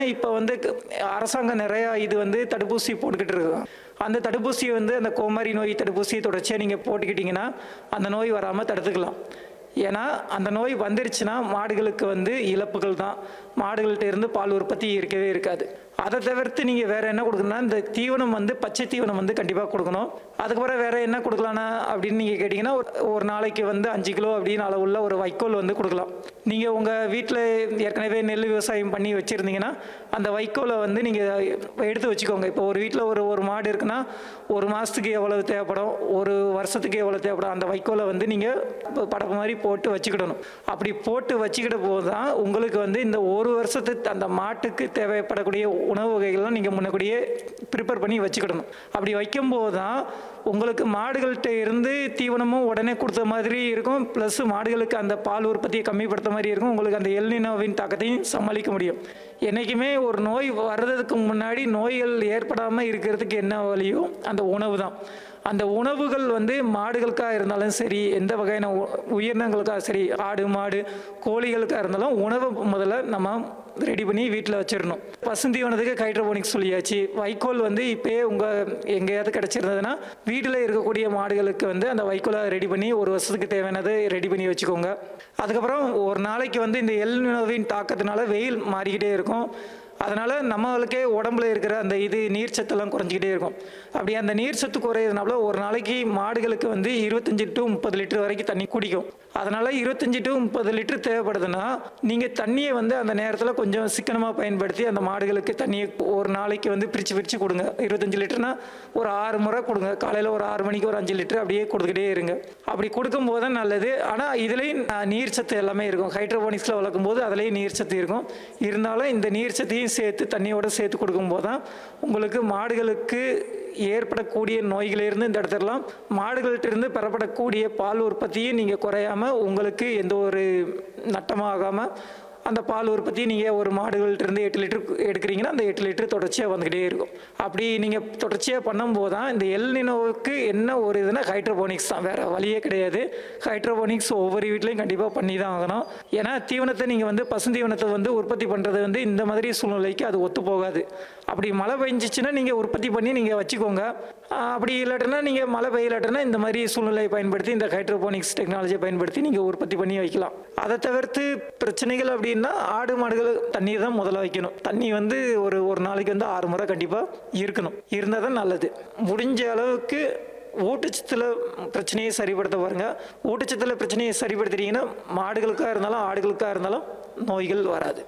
இப்போ வந்து க- அரசாங்கம் நிறையா இது வந்து தடுப்பூசி போட்டுக்கிட்டு இருக்காங்க அந்த தடுப்பூசியை வந்து அந்த கோமாரி நோய் தடுப்பூசியை தொடர்ச்சியாக நீங்கள் போட்டுக்கிட்டிங்கன்னா அந்த நோய் வராமல் தடுத்துக்கலாம் ஏன்னா அந்த நோய் வந்துருச்சுன்னா மாடுகளுக்கு வந்து இழப்புகள் தான் மாடுகள்கிட்ட இருந்து பால் உற்பத்தி இருக்கவே இருக்காது அதை தவிர்த்து நீங்கள் வேறு என்ன கொடுக்கணும்னா இந்த தீவனம் வந்து பச்சை தீவனம் வந்து கண்டிப்பாக கொடுக்கணும் அதுக்கப்புறம் வேறு என்ன கொடுக்கலான்னா அப்படின்னு நீங்கள் கேட்டிங்கன்னா ஒரு- ஒரு நாளைக்கு வந்து அஞ்சு கிலோ அப்படின்னு அளவுள்ள ஒரு வைக்கோல் வந்து கொடுக்கலாம் நீங்கள் உங்கள் வீட்டில் ஏற்கனவே நெல் விவசாயம் பண்ணி வச்சுருந்தீங்கன்னா அந்த வைக்கோலை வந்து நீங்கள் எடுத்து வச்சுக்கோங்க இப்போ ஒரு வீட்டில் ஒரு ஒரு மாடு இருக்குன்னா ஒரு மாதத்துக்கு எவ்வளவு தேவைப்படும் ஒரு வருஷத்துக்கு எவ்வளோ தேவைப்படும் அந்த வைக்கோலை வந்து நீங்கள் படப்பு மாதிரி போட்டு வச்சுக்கிடணும் அப்படி போட்டு வச்சுக்கிட்ட போது தான் உங்களுக்கு வந்து இந்த ஒரு வருஷத்துக்கு அந்த மாட்டுக்கு தேவைப்படக்கூடிய உணவு வகைகள்லாம் நீங்கள் முன்னக்கூடியே ப்ரிப்பேர் பண்ணி வச்சுக்கிடணும் அப்படி வைக்கும்போது தான் உங்களுக்கு மாடுகள்கிட்ட இருந்து தீவனமும் உடனே கொடுத்த மாதிரி இருக்கும் ப்ளஸ் மாடுகளுக்கு அந்த பால் உற்பத்தியை கம்மிப்படுத்த மாதிரி இருக்கும் உங்களுக்கு அந்த எல்னினோவின் தாக்கத்தையும் சமாளிக்க முடியும் என்றைக்குமே ஒரு நோய் வர்றதுக்கு முன்னாடி நோய்கள் ஏற்படாமல் இருக்கிறதுக்கு என்ன வழியோ அந்த உணவு தான் அந்த உணவுகள் வந்து மாடுகளுக்காக இருந்தாலும் சரி எந்த வகையான உ- உயிரினங்களுக்காக சரி ஆடு மாடு கோழிகளுக்காக இருந்தாலும் உணவு முதல்ல நம்ம ரெடி பண்ணி வீட்டில் வச்சிடணும் பசுந்தீவனத்துக்கு ஹைட்ரோபோனிக்ஸ் சொல்லியாச்சு வைக்கோல் வந்து இப்போயே உங்கள் எங்கேயாவது கிடச்சிருந்ததுன்னா வீட்டில் இருக்கக்கூடிய மாடுகளுக்கு வந்து அந்த வைக்கோலை ரெடி பண்ணி ஒரு வருஷத்துக்கு தேவையானதை ரெடி பண்ணி வச்சுக்கோங்க அதுக்கப்புறம் ஒரு நாளைக்கு வந்து இந்த எல் நோவின் தாக்கத்தினால வெயில் மாறிக்கிட்டே இருக்கும் அதனால் நம்மளுக்கே உடம்புல இருக்கிற அந்த இது நீர் சத்தெல்லாம் குறைஞ்சிக்கிட்டே இருக்கும் அப்படி அந்த நீர் சத்து குறையிறதுனால ஒரு நாளைக்கு மாடுகளுக்கு வந்து இருபத்தஞ்சி டு முப்பது லிட்டர் வரைக்கும் தண்ணி குடிக்கும் அதனால் இருபத்தஞ்சி டு முப்பது லிட்டர் தேவைப்படுதுன்னா நீங்கள் தண்ணியை வந்து அந்த நேரத்தில் கொஞ்சம் சிக்கனமாக பயன்படுத்தி அந்த மாடுகளுக்கு தண்ணியை ஒரு நாளைக்கு வந்து பிரித்து பிரித்து கொடுங்க இருபத்தஞ்சி லிட்டர்னா ஒரு ஆறு முறை கொடுங்க காலையில் ஒரு ஆறு மணிக்கு ஒரு அஞ்சு லிட்டர் அப்படியே கொடுத்துக்கிட்டே இருங்க அப்படி கொடுக்கும்போது தான் நல்லது ஆனால் இதுலேயும் நீர் சத்து எல்லாமே இருக்கும் ஹைட்ரோபோனிக்ஸில் வளர்க்கும் போது அதுலேயும் நீர் சத்து இருக்கும் இருந்தாலும் இந்த நீர் சத்தையும் சேர்த்து தண்ணியோட சேர்த்து கொடுக்கும்போது தான் உங்களுக்கு மாடுகளுக்கு ஏற்படக்கூடிய நோய்களிலிருந்து இந்த இடத்துலலாம் மாடுகள்கிட்ட இருந்து பெறப்படக்கூடிய பால் உற்பத்தியும் நீங்கள் குறையாம உங்களுக்கு எந்த ஒரு நட்டமாகாமல் அந்த பால் உற்பத்தி நீங்கள் ஒரு மாடுகள்ட்ட இருந்து எட்டு லிட்டர் எடுக்கிறீங்கன்னா அந்த எட்டு லிட்டர் தொடர்ச்சியாக வந்துக்கிட்டே இருக்கும் அப்படி நீங்கள் தொடர்ச்சியாக பண்ணும்போது தான் இந்த எல்னினோவுக்கு என்ன ஒரு இதுனா ஹைட்ரோபோனிக்ஸ் தான் வேறு வழியே கிடையாது ஹைட்ரோபோனிக்ஸ் ஒவ்வொரு வீட்லையும் கண்டிப்பாக பண்ணி தான் ஆகணும் ஏன்னா தீவனத்தை நீங்கள் வந்து பசுந்தீவனத்தை வந்து உற்பத்தி பண்ணுறது வந்து இந்த மாதிரி சூழ்நிலைக்கு அது ஒத்து போகாது அப்படி மழை பெஞ்சிச்சுன்னா நீங்கள் உற்பத்தி பண்ணி நீங்கள் வச்சுக்கோங்க ஆஹ் அப்படி இல்லாட்டினா நீங்கள் மழை பெய்யலாட்டினா இந்த மாதிரி சூழ்நிலையை பயன்படுத்தி இந்த ஹைட்ரோபோனிக்ஸ் டெக்னாலஜியை பயன்படுத்தி நீங்கள் உற்பத்தி பண்ணி வைக்கலாம் அதை தவிர்த்து பிரச்சனைகள் அப்படின்னா ஆடு மாடுகள் தண்ணி தான் முதல்ல வைக்கணும் தண்ணி வந்து ஒரு ஒரு நாளைக்கு வந்து ஆறு முறை கண்டிப்பாக இருக்கணும் இருந்தால் தான் நல்லது முடிஞ்ச அளவுக்கு ஊட்டச்சத்தில் பிரச்சனையை சரிப்படுத்த பாருங்க ஊட்டச்சத்தில் பிரச்சனையை சரிப்படுத்திட்டீங்கன்னா மாடுகளுக்காக இருந்தாலும் ஆடுகளுக்காக இருந்தாலும் நோய்கள் வராது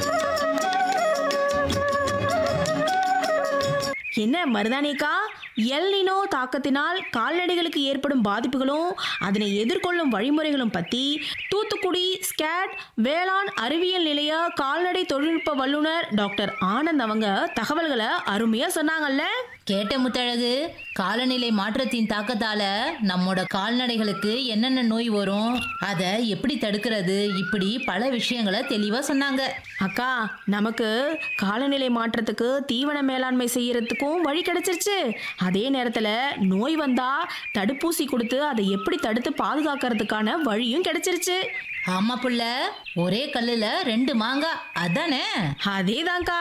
என்ன மருதானிக்கா எல்னினோ தாக்கத்தினால் கால்நடைகளுக்கு ஏற்படும் பாதிப்புகளும் அதனை எதிர்கொள்ளும் வழிமுறைகளும் பற்றி தூத்துக்குடி ஸ்கேட் வேளாண் அறிவியல் நிலைய கால்நடை தொழில்நுட்ப வல்லுநர் டாக்டர் ஆனந்த் அவங்க தகவல்களை அருமையா சொன்னாங்கல்ல கேட்ட முத்தழகு காலநிலை மாற்றத்தின் தாக்கத்தால நம்மோட கால்நடைகளுக்கு என்னென்ன நோய் வரும் அதை எப்படி தடுக்கிறது இப்படி பல விஷயங்களை தெளிவா சொன்னாங்க அக்கா நமக்கு காலநிலை மாற்றத்துக்கு தீவன மேலாண்மை செய்யறதுக்கும் வழி கிடைச்சிருச்சு அதே நேரத்தில் நோய் வந்தா தடுப்பூசி கொடுத்து அதை எப்படி தடுத்து பாதுகாக்கிறதுக்கான வழியும் கிடைச்சிருச்சு ஆமா புள்ள ஒரே கல்லுல ரெண்டு மாங்காய் அதானே அதேதான்க்கா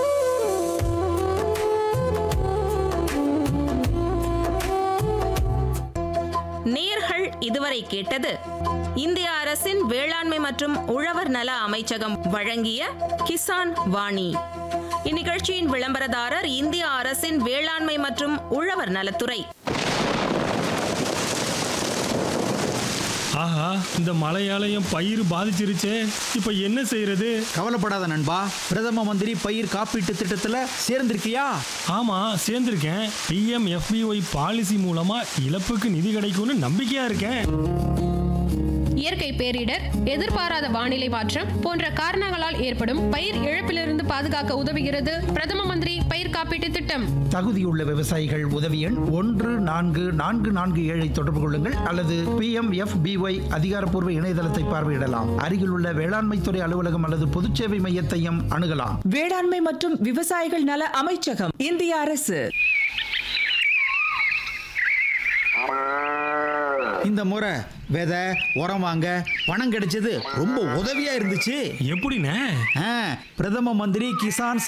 நேர்கள் இதுவரை கேட்டது இந்திய அரசின் வேளாண்மை மற்றும் உழவர் நல அமைச்சகம் வழங்கிய கிசான் வாணி இந்நிகழ்ச்சியின் விளம்பரதாரர் இந்திய அரசின் வேளாண்மை மற்றும் உழவர் நலத்துறை ஆஹா இந்த மழையாலையும் பயிர் பாதிச்சிருச்சே இப்போ என்ன செய்யறது கவலைப்படாத நண்பா பிரதம மந்திரி பயிர் காப்பீட்டு திட்டத்துல சேர்ந்திருக்கியா ஆமா சேர்ந்திருக்கேன் பிஎம் எஃபிஒய் பாலிசி மூலமா இழப்புக்கு நிதி கிடைக்கும்னு நம்பிக்கையா இருக்கேன் இயற்கை பேரிடர் எதிர்பாராத வானிலை மாற்றம் போன்ற காரணங்களால் ஏற்படும் பயிர் இழப்பிலிருந்து பாதுகாக்க உதவுகிறது பிரதம மந்திரி பயிர் காப்பீட்டு திட்டம் தகுதியுள்ள விவசாயிகள் உதவி எண் ஒன்று நான்கு நான்கு நான்கு ஏழை தொடர்பு கொள்ளுங்கள் அல்லது பி எம் எஃப் பிஒய் அதிகாரப்பூர்வ இணையதளத்தை பார்வையிடலாம் அருகிலுள்ள வேளாண்மைத்துறை அலுவலகம் அல்லது பொதுச்சேவை மையத்தையும் அணுகலாம் வேளாண்மை மற்றும் விவசாயிகள் நல அமைச்சகம் இந்திய அரசு இந்த முறை விதை உரம் வாங்க பணம் கிடைச்சது ரொம்ப உதவியா இருந்துச்சு எப்படிண்ணே ஆ, பிரதம மந்திரி கிசான்